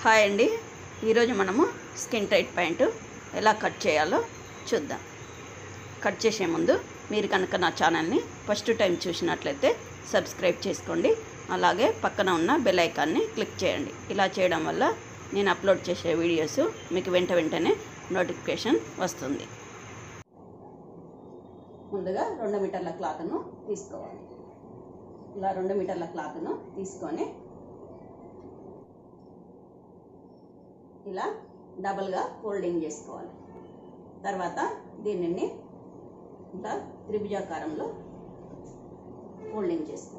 hi అండి ఈరోజు మనము స్కిన్ టైట్ ప్యాంట్ ఎలా కట్ చేయాలో చూద్దాం కట్ చేసే ముందు మీరు కనుక నా ఛానల్ని ఫస్ట్ టైం చూసినట్లయితే సబ్స్క్రైబ్ చేసుకోండి అలాగే పక్కన ఉన్న బెల్ ఐకాన్ని క్లిక్ చేయండి ఇలా చేయడం వల్ల నేను అప్లోడ్ చేసే వీడియోస్ మీకు వెంట వెంటనే నోటిఫికేషన్ వస్తుంది ముందుగా రెండు మీటర్ల క్లాత్ను తీసుకోవాలి ఇలా రెండు మీటర్ల క్లాత్ను తీసుకొని ఇలా డబల్గా ఫోల్డింగ్ చేసుకోవాలి తర్వాత దీనిని ఇలా త్రిభుజాకారంలో ఫోల్డింగ్ చేసుకోవాలి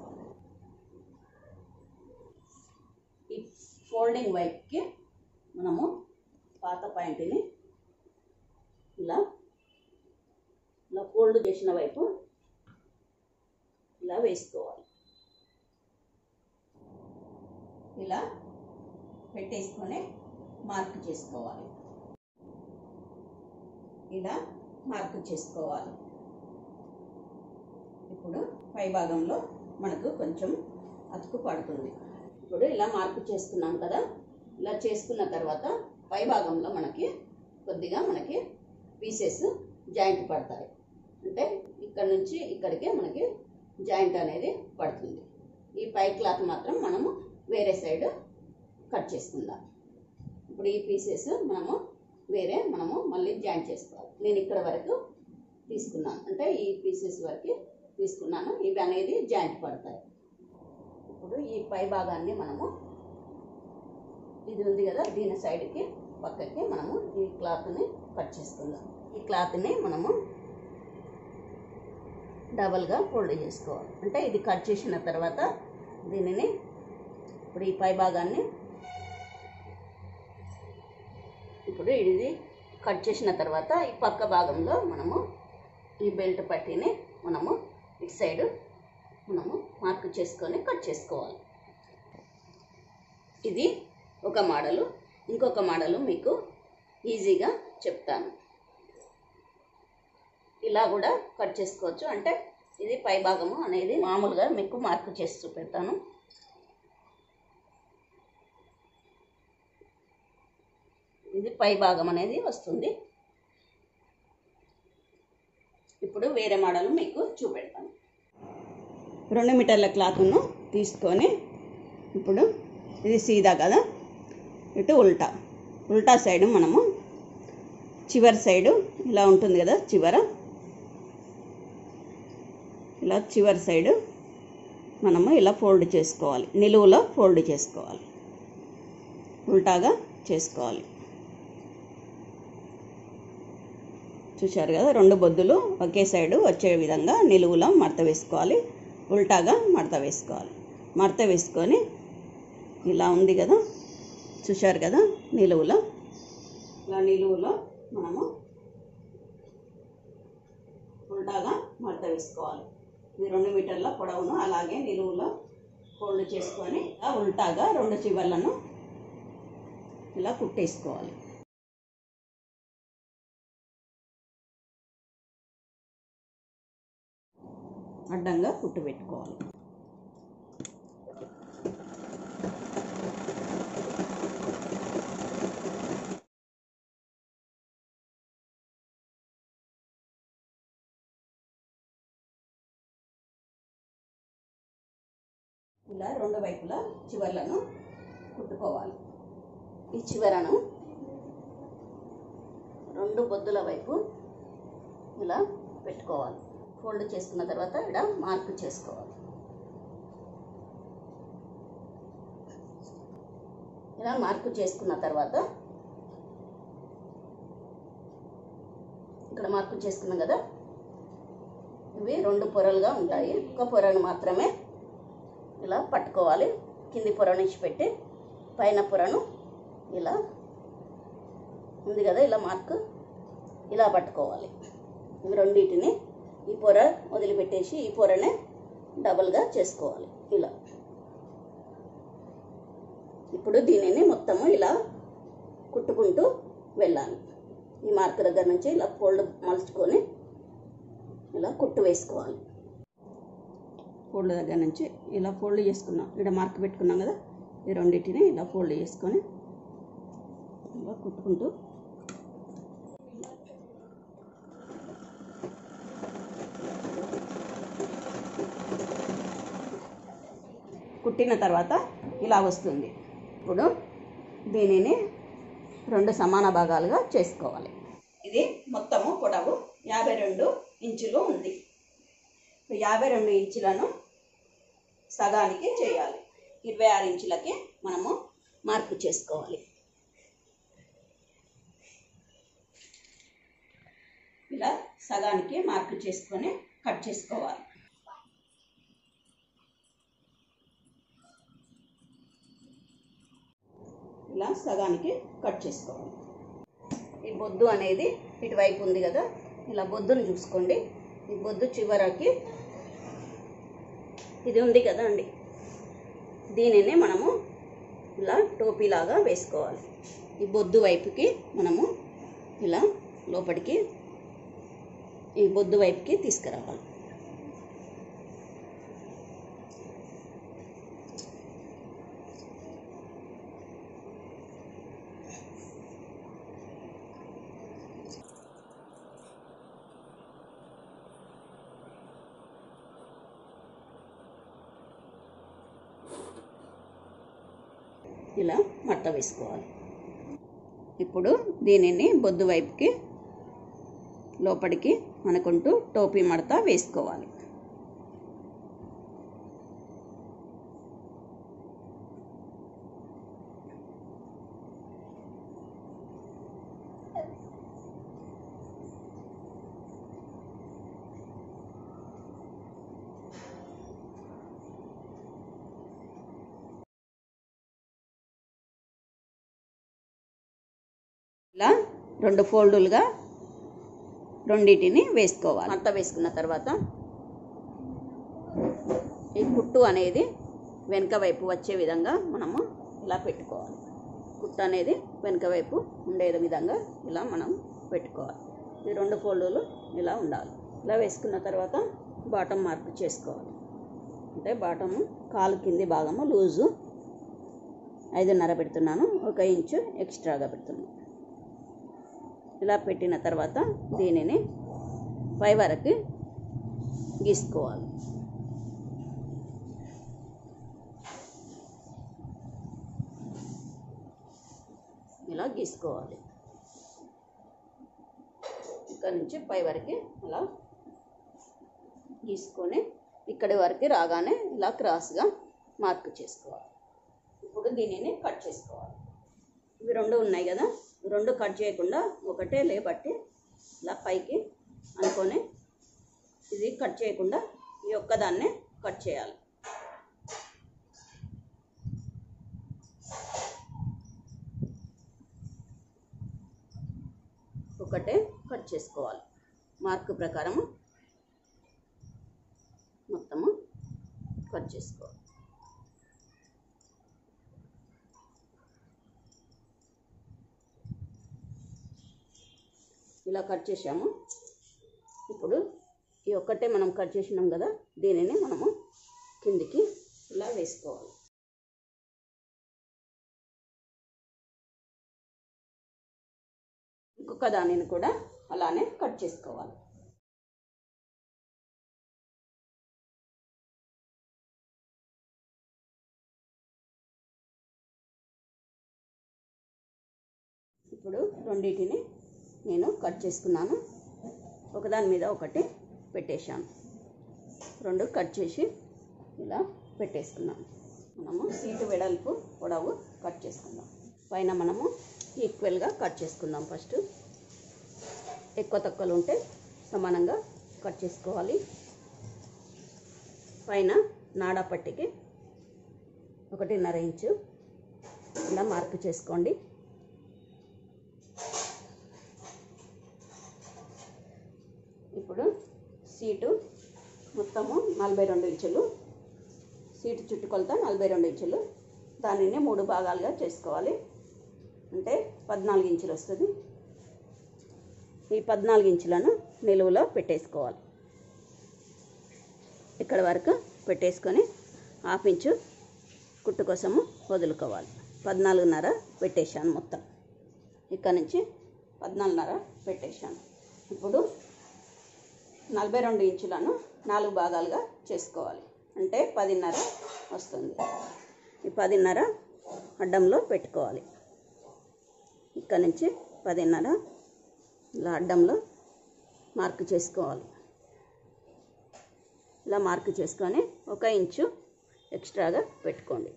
ఈ ఫోల్డింగ్ వైపుకి మనము పాత పాయింట్ని ఇలా ఇలా ఫోల్డ్ చేసిన వైపు ఇలా వేసుకోవాలి ఇలా పెట్టేసుకొని మార్క్ చేసుకోవాలి ఇలా మార్క్ చేసుకోవాలి ఇప్పుడు పై భాగంలో మనకు కొంచెం అతుకు పడుతుంది ఇప్పుడు ఇలా మార్క్ చేసుకున్నాం కదా ఇలా చేసుకున్న తర్వాత పై భాగంలో మనకి కొద్దిగా మనకి పీసెస్ జాయింట్ పడతాయి అంటే ఇక్కడ నుంచి ఇక్కడికి మనకి జాయింట్ అనేది పడుతుంది ఈ పై క్లాత్ మాత్రం మనము వేరే సైడ్ కట్ చేసుకుందాం ఇప్పుడు ఈ పీసెస్ మనము వేరే మనము మళ్ళీ జాయింట్ చేసుకోవాలి నేను ఇక్కడ వరకు తీసుకున్నాను అంటే ఈ పీసెస్ వరకు తీసుకున్నాను ఇవి అనేది జాయింట్ పడతాయి ఇప్పుడు ఈ పై భాగాన్ని మనము ఇది ఉంది కదా దీని సైడ్కి పక్కకి మనము ఈ క్లాత్ని కట్ చేసుకుందాం ఈ క్లాత్ని మనము డబల్గా ఫోల్డ్ చేసుకోవాలి అంటే ఇది కట్ చేసిన తర్వాత దీనిని ఇప్పుడు ఈ పై భాగాన్ని ఇప్పుడు ఇది కట్ చేసిన తర్వాత ఈ పక్క భాగంలో మనము ఈ బెల్ట్ పట్టీని మనము ఇటు సైడు మనము మార్క్ చేసుకొని కట్ చేసుకోవాలి ఇది ఒక మోడలు ఇంకొక మోడలు మీకు ఈజీగా చెప్తాను ఇలా కూడా కట్ చేసుకోవచ్చు అంటే ఇది పై భాగము అనేది మామూలుగా మీకు మార్క్ చేసి చూపెడతాను ఇది పై భాగం అనేది వస్తుంది ఇప్పుడు వేరే మోడల్ మీకు చూపెడతాను రెండు మీటర్ల క్లాత్ను తీసుకొని ఇప్పుడు ఇది సీదా కదా ఇటు ఉల్టా ఉల్టా సైడు మనము చివరి సైడు ఇలా ఉంటుంది కదా చివర ఇలా చివరి సైడు మనము ఇలా ఫోల్డ్ చేసుకోవాలి నిలువులో ఫోల్డ్ చేసుకోవాలి ఉల్టాగా చేసుకోవాలి చూశారు కదా రెండు బొద్దులు ఒకే సైడు వచ్చే విధంగా నిలువులో మడత వేసుకోవాలి ఉల్టాగా మడత వేసుకోవాలి మడత వేసుకొని ఇలా ఉంది కదా చూశారు కదా నిలువులో ఇలా నిలువులో మనము ఉల్టాగా మడత వేసుకోవాలి ఇది రెండు మీటర్ల పొడవును అలాగే నిలువులో ఫోల్డ్ చేసుకొని ఇలా ఉల్టాగా రెండు చివర్లను ఇలా కుట్టేసుకోవాలి అడ్డంగా కుట్టు పెట్టుకోవాలి ఇలా రెండు వైపులా చివర్లను కుట్టుకోవాలి ఈ చివరను రెండు బొద్దుల వైపు ఇలా పెట్టుకోవాలి ఫోల్డ్ చేసుకున్న తర్వాత ఇక్కడ మార్క్ చేసుకోవాలి ఇలా మార్కు చేసుకున్న తర్వాత ఇక్కడ మార్కు చేసుకున్నాం కదా ఇవి రెండు పొరలుగా ఉంటాయి ఒక పొరను మాత్రమే ఇలా పట్టుకోవాలి కింది పొర నుంచి పెట్టి పైన పొరను ఇలా ఉంది కదా ఇలా మార్క్ ఇలా పట్టుకోవాలి ఇవి రెండింటిని ఈ పొర వదిలిపెట్టేసి ఈ పొరనే డబుల్గా చేసుకోవాలి ఇలా ఇప్పుడు దీనిని మొత్తము ఇలా కుట్టుకుంటూ వెళ్ళాలి ఈ మార్క్ దగ్గర నుంచి ఇలా ఫోల్డ్ మలుచుకొని ఇలా కుట్టు వేసుకోవాలి ఫోల్డ్ దగ్గర నుంచి ఇలా ఫోల్డ్ చేసుకున్నాం ఇక్కడ మార్క్ పెట్టుకున్నాం కదా ఈ రెండింటిని ఇలా ఫోల్డ్ చేసుకొని ఇలా కుట్టుకుంటూ కుట్టిన తర్వాత ఇలా వస్తుంది ఇప్పుడు దీనిని రెండు సమాన భాగాలుగా చేసుకోవాలి ఇది మొత్తము పొడవు యాభై రెండు ఇంచులు ఉంది యాభై రెండు ఇంచులను సగానికి చేయాలి ఇరవై ఆరు ఇంచులకి మనము మార్పు చేసుకోవాలి ఇలా సగానికి మార్కు చేసుకొని కట్ చేసుకోవాలి ఇలా సగానికి కట్ చేసుకోవాలి ఈ బొద్దు అనేది ఇటువైపు ఉంది కదా ఇలా బొద్దును చూసుకోండి ఈ బొద్దు చివరకి ఇది ఉంది కదా అండి దీనిని మనము ఇలా టోపీలాగా వేసుకోవాలి ఈ బొద్దు వైపుకి మనము ఇలా లోపలికి ఈ బొద్దు వైపుకి తీసుకురావాలి ఇలా మట్ట వేసుకోవాలి ఇప్పుడు దీనిని బొద్దు వైపుకి లోపలికి అనుకుంటూ టోపీ మడత వేసుకోవాలి ఇలా రెండు ఫోల్డులుగా రెండింటిని వేసుకోవాలి మట్ట వేసుకున్న తర్వాత ఈ కుట్టు అనేది వెనక వైపు వచ్చే విధంగా మనము ఇలా పెట్టుకోవాలి కుట్టు అనేది వెనక వైపు ఉండే విధంగా ఇలా మనం పెట్టుకోవాలి ఈ రెండు ఫోల్డులు ఇలా ఉండాలి ఇలా వేసుకున్న తర్వాత బాటం మార్పు చేసుకోవాలి అంటే బాటము కాలు కింది భాగము లూజు ఐదున్నర పెడుతున్నాను ఒక ఇంచు ఎక్స్ట్రాగా పెడుతున్నాను ఇలా పెట్టిన తర్వాత దీనిని పై వరకు గీసుకోవాలి ఇలా గీసుకోవాలి ఇక్కడ నుంచి పై వరకు అలా గీసుకొని ఇక్కడి వరకు రాగానే ఇలా క్రాస్గా మార్క్ చేసుకోవాలి ఇప్పుడు దీనిని కట్ చేసుకోవాలి ఇవి రెండు ఉన్నాయి కదా రెండు కట్ చేయకుండా ఒకటే లేబట్టి ఇలా పైకి అనుకొని ఇది కట్ చేయకుండా ఈ ఒక్కదాన్నే కట్ చేయాలి ఒకటే కట్ చేసుకోవాలి మార్క్ ప్రకారము మొత్తము కట్ చేసుకోవాలి ఇలా కట్ చేసాము ఇప్పుడు ఈ ఒక్కటే మనం కట్ చేసినాం కదా దీనిని మనము కిందికి ఇలా వేసుకోవాలి ఇంకొక దానిని కూడా అలానే కట్ చేసుకోవాలి ఇప్పుడు రెండింటిని నేను కట్ చేసుకున్నాను ఒకదాని మీద ఒకటి పెట్టేశాను రెండు కట్ చేసి ఇలా పెట్టేసుకున్నాను మనము సీటు వెడల్పు పొడవు కట్ చేసుకుందాం పైన మనము ఈక్వల్గా కట్ చేసుకుందాం ఫస్ట్ ఎక్కువ తక్కువలు ఉంటే సమానంగా కట్ చేసుకోవాలి పైన నాడా పట్టికి ఒకటిన్నర ఇంచు ఇలా మార్క్ చేసుకోండి ఇప్పుడు సీటు మొత్తము నలభై రెండు ఇంచులు సీటు చుట్టుకొలత నలభై రెండు ఇంచులు దానిని మూడు భాగాలుగా చేసుకోవాలి అంటే పద్నాలుగు ఇంచులు వస్తుంది ఈ పద్నాలుగు ఇంచులను నిలువులో పెట్టేసుకోవాలి ఇక్కడ వరకు పెట్టేసుకొని హాఫ్ ఇంచు కుట్టు కోసము వదులుకోవాలి పద్నాలుగున్నర పెట్టేశాను మొత్తం ఇక్కడ నుంచి పద్నాలుగున్నర పెట్టేశాను ఇప్పుడు నలభై రెండు ఇంచులను నాలుగు భాగాలుగా చేసుకోవాలి అంటే పదిన్నర వస్తుంది ఈ పదిన్నర అడ్డంలో పెట్టుకోవాలి ఇక్కడ నుంచి పదిన్నర ఇలా అడ్డంలో మార్క్ చేసుకోవాలి ఇలా మార్క్ చేసుకొని ఒక ఇంచు ఎక్స్ట్రాగా పెట్టుకోండి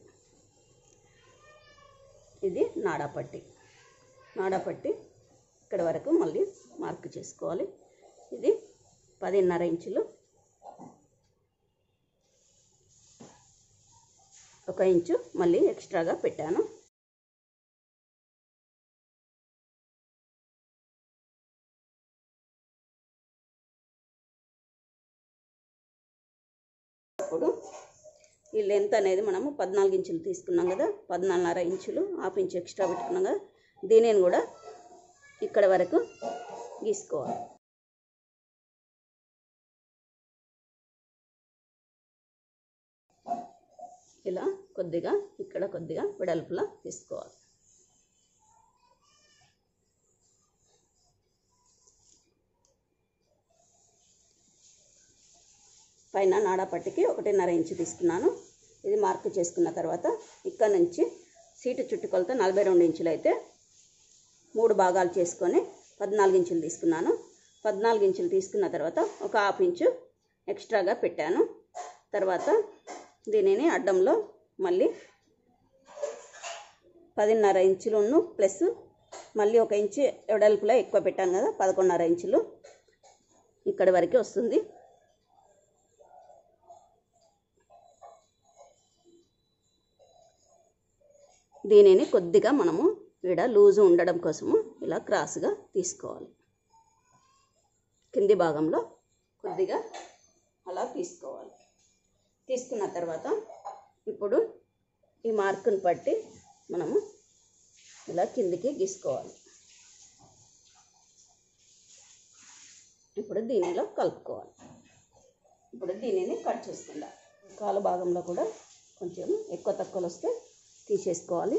ఇది నాడాపట్టి నాడాపట్టి ఇక్కడ వరకు మళ్ళీ మార్క్ చేసుకోవాలి ఇది పదిన్నర ఇంచులు ఒక ఇంచు మళ్ళీ ఎక్స్ట్రాగా పెట్టాను అప్పుడు ఈ లెంత్ అనేది మనము పద్నాలుగు ఇంచులు తీసుకున్నాం కదా పద్నాలుగున్నర ఇంచులు హాఫ్ ఇంచు ఎక్స్ట్రా పెట్టుకున్నాం కదా దీనిని కూడా ఇక్కడ వరకు గీసుకోవాలి ఇలా కొద్దిగా ఇక్కడ కొద్దిగా వెడల్పులా తీసుకోవాలి పైన నాడాపట్టికి ఒకటిన్నర ఇంచు తీసుకున్నాను ఇది మార్క్ చేసుకున్న తర్వాత ఇక్కడ నుంచి సీటు చుట్టుకొలత నలభై రెండు ఇంచులు అయితే మూడు భాగాలు చేసుకొని పద్నాలుగు ఇంచులు తీసుకున్నాను పద్నాలుగు ఇంచులు తీసుకున్న తర్వాత ఒక హాఫ్ ఇంచు ఎక్స్ట్రాగా పెట్టాను తర్వాత దీనిని అడ్డంలో మళ్ళీ పదిన్నర ఇంచులను ప్లస్ మళ్ళీ ఒక ఇంచు వెడల్పులో ఎక్కువ పెట్టాను కదా పదకొండున్నర ఇంచులు ఇక్కడి వరకు వస్తుంది దీనిని కొద్దిగా మనము ఇక్కడ లూజు ఉండడం కోసము ఇలా క్రాస్గా తీసుకోవాలి కింది భాగంలో కొద్దిగా అలా తీసుకోవాలి తీసుకున్న తర్వాత ఇప్పుడు ఈ మార్కుని బట్టి మనము ఇలా కిందికి గీసుకోవాలి ఇప్పుడు దీనిలో కలుపుకోవాలి ఇప్పుడు దీనిని కట్ చేసుకుందాం కాలు భాగంలో కూడా కొంచెం ఎక్కువ తక్కువలు వస్తే తీసేసుకోవాలి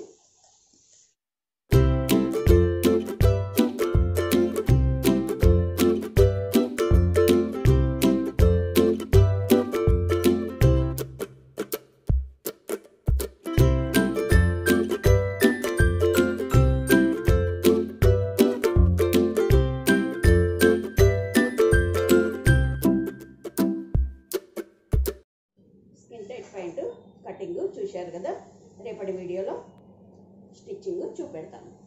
స్కిన్ టైట్ పాయింట్ కటింగ్ చూశారు కదా రేపటి వీడియోలో స్టిచ్చింగ్ చూపెడతాను